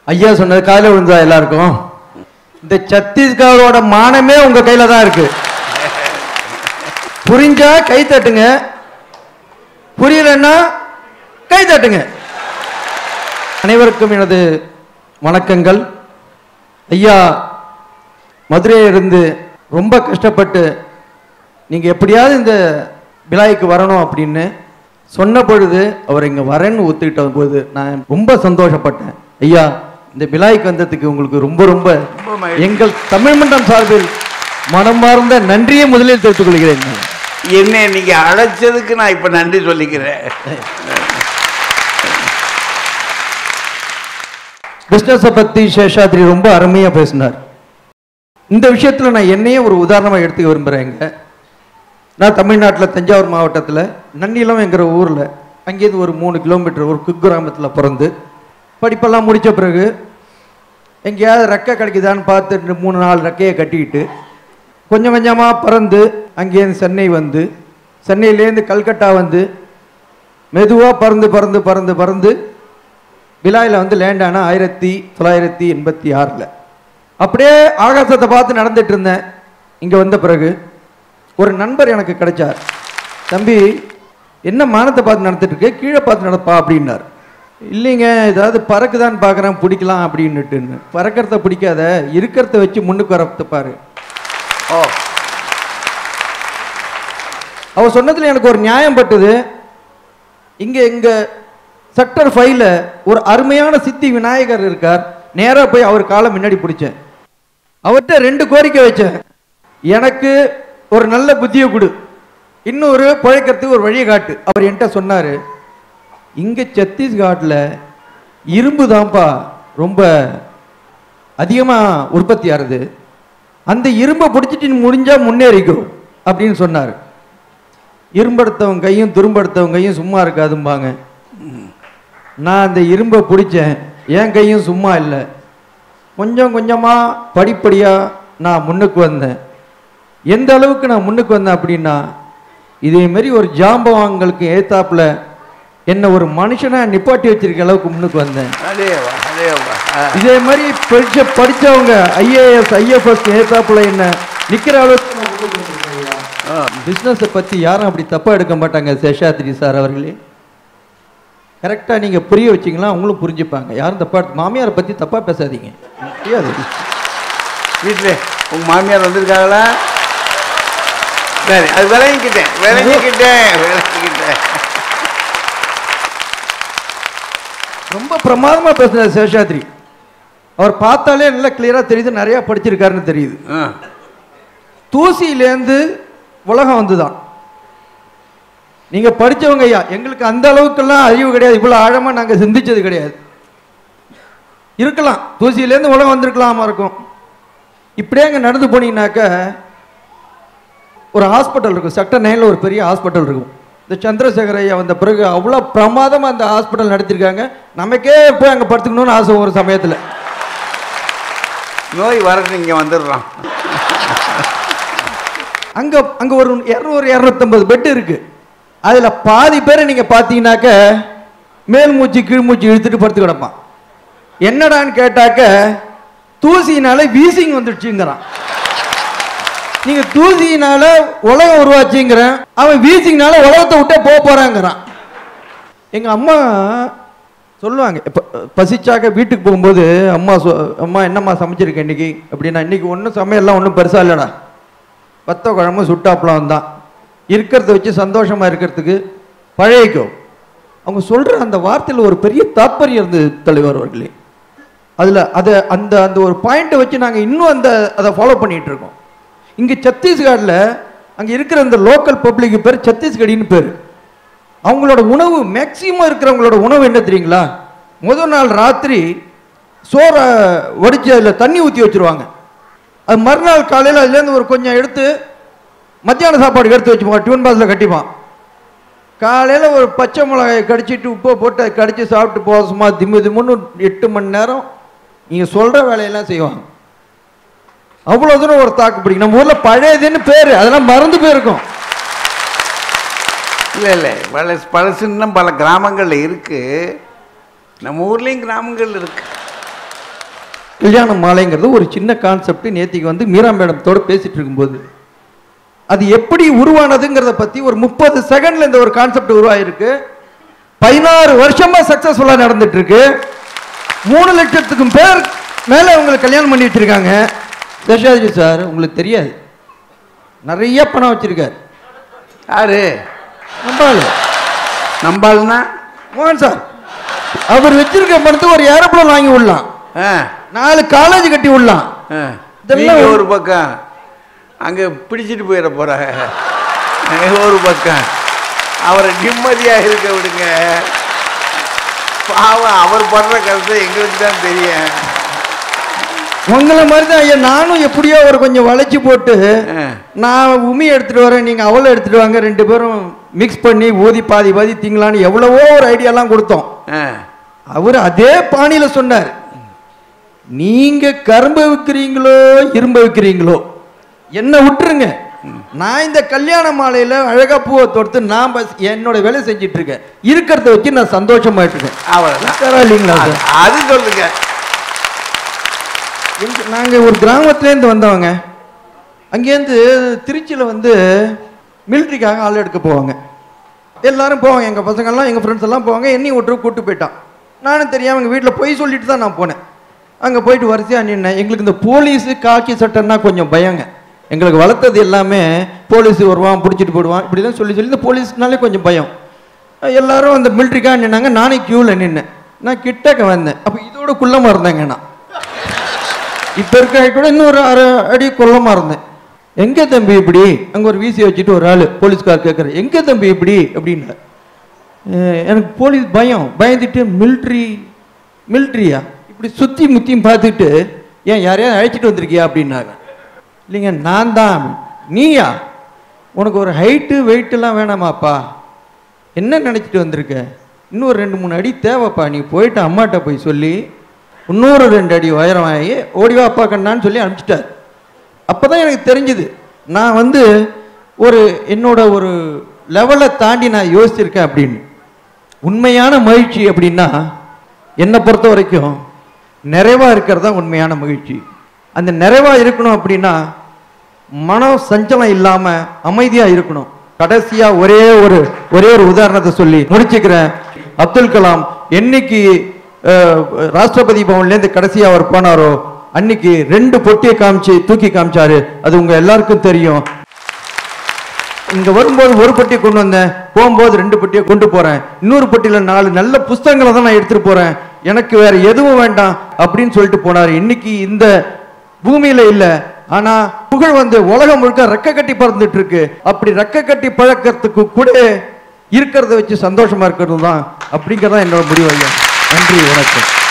ஐயா சொன்னது காலையில் விழுந்தா எல்லாருக்கும் இந்த சத்தீஸ்கரோட மானமே உங்க கையில தான் இருக்கு புரிஞ்சா கை தட்டுங்க புரியலன்னா கை தட்டுங்க அனைவருக்கும் எனது வணக்கங்கள் ஐயா மதுரையிலிருந்து ரொம்ப கஷ்டப்பட்டு நீங்க எப்படியாவது இந்த விழாய்க்கு வரணும் அப்படின்னு சொன்ன பொழுது அவர் இங்க வரேன்னு ஒத்துக்கிட்ட போது நான் ரொம்ப சந்தோஷப்பட்டேன் ஐயா இந்த விழாய்க்கு வந்ததுக்கு உங்களுக்கு ரொம்ப ரொம்ப ரொம்ப மகிழ்ச்சி. எங்கள் தமிழ் மன்றம் சார்பில் மனமார்ந்த நன்றியை முதலில் தெரிவித்துக் கொள்கிறேன் நான். என்னை நீங்க அழைச்சதுக்கு நான் இப்ப நன்றி சொல்லிக்கிறேன் பிஸ்னஸை பத்தி சேஷாத்ரி ரொம்ப அருமையா பேசினார் இந்த விஷயத்துல நான் என்னையே ஒரு உதாரணமா எடுத்துக்க விரும்புறேங்க நான் தமிழ்நாட்டில் தஞ்சாவூர் மாவட்டத்தில் நன்னிலம் என்கிற ஊரில் அங்கேருந்து ஒரு மூணு கிலோமீட்டர் ஒரு குக்கிராமத்தில் பிறந்து படிப்பெல்லாம் முடித்த பிறகு எங்கேயாவது ரெக்கை கிடைக்குதான்னு பார்த்து ரெண்டு மூணு நாலு ரெக்கையை கட்டிக்கிட்டு கொஞ்சம் கொஞ்சமாக பறந்து அங்கேருந்து சென்னை வந்து சென்னையிலேருந்து கல்கட்டா வந்து மெதுவாக பறந்து பறந்து பறந்து பறந்து விழாயில் வந்து லேண்ட் ஆன ஆயிரத்தி தொள்ளாயிரத்தி எண்பத்தி ஆறில் அப்படியே ஆகாசத்தை பார்த்து நடந்துட்டு இருந்தேன் இங்கே வந்த பிறகு ஒரு நண்பர் எனக்கு கிடைச்சார் தம்பி என்ன மானத்தை பார்த்து நடந்துட்டு இருக்க கீழே பார்த்து நடப்பா அப்படின்னார் இல்லைங்க ஏதாவது பறக்குதான்னு பார்க்குறேன் பிடிக்கலாம் அப்படின்னுட்டுன்னு பறக்கிறத பிடிக்காத இருக்கிறத வச்சு முன்னுக்கு வரத்த பாரு ஓ அவர் சொன்னதுல எனக்கு ஒரு நியாயம் பட்டுது இங்க எங்க செக்டர் ஃபைவ்ல ஒரு அருமையான சித்தி விநாயகர் இருக்கார் நேரா போய் அவர் காலை முன்னாடி பிடிச்சேன் அவர்கிட்ட ரெண்டு கோரிக்கை வச்சேன் எனக்கு ஒரு நல்ல புத்தியை கொடு இன்னொரு பிழைக்கிறதுக்கு ஒரு வழியை காட்டு அவர் என்கிட்ட சொன்னாரு இங்க சத்தீஸ்கட்ல இரும்பு தான்ப்பா ரொம்ப அதிகமா உற்பத்தி ஆகுது அந்த இரும்பை பிடிச்சிட்டு நீ முடிஞ்சா முன்னேறிக்கும் அப்படின்னு சொன்னார் இரும்பெடுத்தவன் கையும் துரும்பெடுத்தவன் கையும் சும்மா இருக்காதும்பாங்க நான் அந்த இரும்பை பிடிச்சேன் என் கையும் சும்மா இல்லை கொஞ்சம் கொஞ்சமாக படிப்படியாக நான் முன்னுக்கு வந்தேன் எந்த அளவுக்கு நான் முன்னுக்கு வந்தேன் அப்படின்னா இதே மாதிரி ஒரு ஜாம்பவான்களுக்கு ஏத்தாப்புல என்ன ஒரு மனுஷனை நிப்பாட்டி வச்சிருக்க அளவுக்கு முன்னுக்கு வந்தேன் அதே வா அதே வா ஆ. இதே மாதிரி படிச்ச படிச்சவங்க ஐஏஎஸ் ஐஎஃப்எஸ் ஏத்தாப்புல என்ன நிக்கிற அளவுக்கு நான் முன்னுக்கு வந்திருக்கேன் ஐயா. ஆ. பிஸ்னஸை பற்றி யாரும் அப்படி தப்பாக எடுக்க மாட்டாங்க சேஷாத்ரி சார் அவர்களே கரெக்டாக நீங்கள் புரிய வச்சிங்களா அவங்களும் புரிஞ்சுப்பாங்க யாரும் தப்பா மாமியாரை பற்றி தப்பாக பேசாதீங்க முடியாது வீட்டுல உங்க மாமியார் வந்திருக்காங்களா சரி அது விளங்கிக்கிட்டேன் விளங்கிக்கிட்டேன் விளங்கிக்கிட்டேன் ரொம்ப பிரமாதமாக பேசுனார் சேஷாத்ரி அவர் பார்த்தாலே நல்லா கிளியராக தெரியுது நிறையா படிச்சிருக்காருன்னு தெரியுது ஆ. தூசியிலேருந்து உலகம் வந்துதான் நீங்க படிச்சவங்க ஐயா எங்களுக்கு அந்த அளவுக்கெல்லாம் அறிவு கிடையாது இவ்வளவு ஆழமா நாங்க சிந்திச்சது கிடையாது இருக்கலாம் தூசியிலேருந்து உலகம் வந்திருக்கலாமா இருக்கும் இப்படியே அங்க நடந்து போனீங்கன்னாக்க ஒரு ஹாஸ்பிட்டல் இருக்கும் செக்டர் நைனில் ஒரு பெரிய ஹாஸ்பிட்டல் இருக்கும் இந்த சந்திரசேகர் ஐயா வந்த பிறகு அவ்வளோ பிரமாதமா அந்த ஹாஸ்பிட்டல் நடத்திருக்காங்க நமக்கே போய் அங்கே படுத்துக்கணும்னு ஆசை ஒரு சமயத்தில் நோய் வரட்டு இங்க வந்துடுறான் அங்க அங்க ஒரு இரநூறு இரநூத்தம்பது பெட் இருக்கு அதுல பாதி பேரை நீங்க பாத்தீங்கன்னாக்க மேல் மூச்சு கீழ் மூச்சு இழுத்துட்டு படுத்து கிடப்பான் என்னடான்னு கேட்டாக்க தூசியினால வீசிங் வந்துடுச்சுங்கிறான் நீங்க தூசியினால உலகம் உருவாச்சுங்கிறேன் அவன் வீசிங்னால உலகத்தை விட்டே போக போறாங்கிறான் எங்க அம்மா சொல்லுவாங்க இப்போ பசிச்சாக்க வீட்டுக்கு போகும்போது அம்மா சொ அம்மா என்னம்மா சமைச்சிருக்க இன்னைக்கு அப்படின்னா இன்னைக்கு ஒன்றும் சமையல்லாம் ஒன்றும் பெருசா இல்லைடா வத்த குழம்பு சுட்டாப்பளம் தான் இருக்கிறத வச்சு சந்தோஷமா இருக்கிறதுக்கு பழகிக்கும் அவங்க சொல்ற அந்த வார்த்தையில் ஒரு பெரிய தாற்பயம் இருந்தது தலைவர் அவர்களே அதுல அதை அந்த அந்த ஒரு பாயிண்ட்டை வச்சு நாங்க இன்னும் அந்த அதை ஃபாலோ பண்ணிட்டு இருக்கோம் இங்க சத்தீஸ்கர்ல அங்க இருக்கிற அந்த லோக்கல் பப்ளிக் பேர் சத்தீஸ்கடின்னு பேர் அவங்களோட உணவு மேக்சிமம் இருக்கிறவங்களோட உணவு என்ன தெரியுங்களா முதல் நாள் ராத்திரி சோறை வடிச்சு அதில் தண்ணி ஊற்றி வச்சிருவாங்க அது மறுநாள் காலையில் அதுலேருந்து ஒரு கொஞ்சம் எடுத்து மத்தியான சாப்பாடு எடுத்து வச்சுப்பான் டியூன் பாஸில் கட்டிப்பான் காலையில் ஒரு பச்சை மிளகாயை கடிச்சிட்டு உப்பை போட்டு அதை கடிச்சு சாப்பிட்டு போக சும்மா திம்மு திம்முன்னு எட்டு மணி நேரம் நீங்கள் சொல்கிற வேலையெல்லாம் செய்வாங்க அவ்வளோ தூரம் ஒரு தாக்கு பிடிக்கும் நம்ம ஊரில் பழையதுன்னு பேர் அதெல்லாம் மறந்து போயிருக்கும் இல்லை இல்லை பழசு பழசு இன்னும் பல கிராமங்கள்ல இருக்கு நம்ம ஊர்லேயும் கிராமங்கள் இருக்கு கல்யாண மாலைங்கிறது ஒரு சின்ன கான்செப்ட் நேத்திக்கு வந்து மீரா மேடத்தோட பேசிட்டு இருக்கும்போது அது எப்படி உருவானதுங்கிறத பத்தி ஒரு முப்பது செகண்ட்ல இந்த ஒரு கான்செப்ட் உருவாயிருக்கு பதினாறு வருஷமா சக்சஸ்ஃபுல்லா நடந்துட்டு இருக்கு மூணு லட்சத்துக்கும் பேர் மேல உங்களுக்கு கல்யாணம் பண்ணி வச்சிருக்காங்க தசாஜி சார் உங்களுக்கு தெரியாது நிறைய பணம் வச்சிருக்காரு யாரு நம்பாளு நம்பாள்னா மோகன் சார் அவர் வச்சிருக்க பணத்தை ஒரு ஏரோப்ளேன் வாங்கி விடலாம் ஆ, நாலு காலேஜ் கட்டி விடலாம் ஆ. இதெல்லாம் நீங்க ஒரு- ஒரு பக்கம் அங்க பிடிச்சிட்டு போயிட போறாங்க நீங்க ஒரு பக்கம் அவரை நிம்மதியா இருக்க விடுங்க பாவம் அவர் படுற கருத்தை எங்களுக்கு தான் தெரியும் உங்களை மாதிரி தான் ஐயா நானும் எப்படியோ ஒரு கொஞ்சம் வளைச்சு போட்டு ஆ. நான் உமி எடுத்துட்டு வரேன் நீங்க அவளை எடுத்துட்டு வாங்க ரெண்டு பேரும் மிக்ஸ் பண்ணி ஊதி பாதி பாதி திங்கலான்னு எவ்வளவோ ஒரு ஐடியாலாம் கொடுத்தோம் ஆ. அவர் அதே பாணியில சொன்னார் நீங்க கரும்பு விற்கிறீங்களோ இரும்பு விற்கிறீங்களோ என்ன விட்டுருங்க நான் இந்த கல்யாண மாலையில அழகா பூவை தொடுத்து நான் பஸ் என்னோட வேலை செஞ்சிட்டு இருக்கேன் இருக்கிறத வச்சு நான் சந்தோஷமாயிட்டு இருக்கேன் அவ்வளவுதான் இருக்காரா இல்லைங்களா சார் அது சொல்லுங்க எங்க- நாங்க ஒரு கிராமத்துலேருந்து வந்தவங்க அங்கேருந்து திருச்சியில் வந்து மிலிட்ரிக்காக ஆள் எடுக்க போவாங்க எல்லாரும் போவாங்க எங்கள் பசங்கள்லாம் எங்கள் ஃப்ரெண்ட்ஸ் எல்லாம் போவாங்க என்னையும் ஒருத்தர் கூப்பிட்டு போயிட்டான் நானும் தெரியாமல் எங்கள் வீட்டில் போய் சொல்லிட்டு தான் நான் போனேன் அங்கே போயிட்டு வரிசையாக நின்னேன் எங்களுக்கு இந்த போலீஸு காக்கி சட்டைன்னா கொஞ்சம் பயங்க எங்களுக்கு வளர்த்தது எல்லாமே போலீஸ் வருவான் பிடிச்சிட்டு போயிடுவான் இப்படிலாம் சொல்லி சொல்லி இந்த போலீஸ்னாலே கொஞ்சம் பயம் எல்லாரும் அந்த மிலிட்ரிக்காக நின்னாங்க நானே க்யூவில் நின்னேன் நான் கிட்டக்க வந்தேன் அப்போ இதோட குள்ளமாக இருந்தேங்க நான் இப்ப இருக்க height விட இன்னொரு அரை அடி குள்ளமா இருந்தேன் எங்க தம்பி இப்படி அங்க ஒரு வீசி வச்சுட்டு ஒரு ஆளு போலீஸ்கார் கேட்கற எங்க தம்பி இப்படி அப்படின்னா "அஹ், எனக்கு போலீஸ் பயம் பயந்துட்டு மிலிட்ரி மிலிட்ரியா இப்படி சுத்தி முத்தியும் பார்த்துட்டு ஏன் யாரையாவது அழைச்சிட்டு வந்திருக்கியா அப்படின்னாங்க இல்லைங்க நான் தான் நீயா உனக்கு ஒரு ஹைட்டு வெயிட்டெல்லாம் வேணாமாப்பா என்ன நினச்சிட்டு வந்திருக்க இன்னொரு ரெண்டு மூணு அடி தேவைப்பா நீ போயிட்டு அம்மாட்ட போய் சொல்லி இன்னொரு ரெண்டு அடி உயரம் ஆகி ஓடிவா அப்பா கண்ணான்னு சொல்லி அனுப்பிச்சிட்டார் அப்போ தான் எனக்கு தெரிஞ்சுது நான் வந்து ஒரு என்னோட ஒரு லெவலை தாண்டி நான் யோசிச்சிருக்கேன் அப்படின்னு உண்மையான மகிழ்ச்சி அப்படின்னா என்னை பொறுத்த வரைக்கும் நிறைவா இருக்கிறது தான் உண்மையான மகிழ்ச்சி அந்த நிறைவா இருக்கணும் அப்படின்னா மனம் சஞ்சலம் இல்லாம அமைதியா இருக்கணும் கடைசியா ஒரே ஒரு ஒரே ஒரு உதாரணத்தை சொல்லி முடிச்சுக்கிறேன் அப்துல் கலாம் என்னைக்கு அஹ், ராஷ்டிரபதி பவன்லேருந்து கடைசியா அவர் போனாரோ அன்னைக்கு ரெண்டு பொட்டியை காமிச்சு தூக்கி காமிச்சாரு அது உங்க எல்லாருக்கும் தெரியும் இங்க வரும்போது ஒரு பொட்டியை கொண்டு வந்தேன் போகும்போது ரெண்டு பொட்டியை கொண்டு போறேன் இன்னொரு பொட்டியில நாலு நல்ல புஸ்தகங்களை தான் நான் எடுத்துட்டு போறேன் எனக்கு வேற எதுவும் வேண்டாம் அப்படின்னு சொல்லிட்டு போனாரு இன்னைக்கு இந்த பூமியில இல்ல ஆனா புகழ் வந்து உலகம் முழுக்க ரெக்க கட்டி பறந்துட்டு இருக்கு அப்படி ரெக்க கட்டி பழக்கறதுக்கு கூட இருக்கிறத வச்சு சந்தோஷமா இருக்கிறது தான் அப்படிங்கறதான் என்னோட முடிவு ஐயா நன்றி வணக்கம்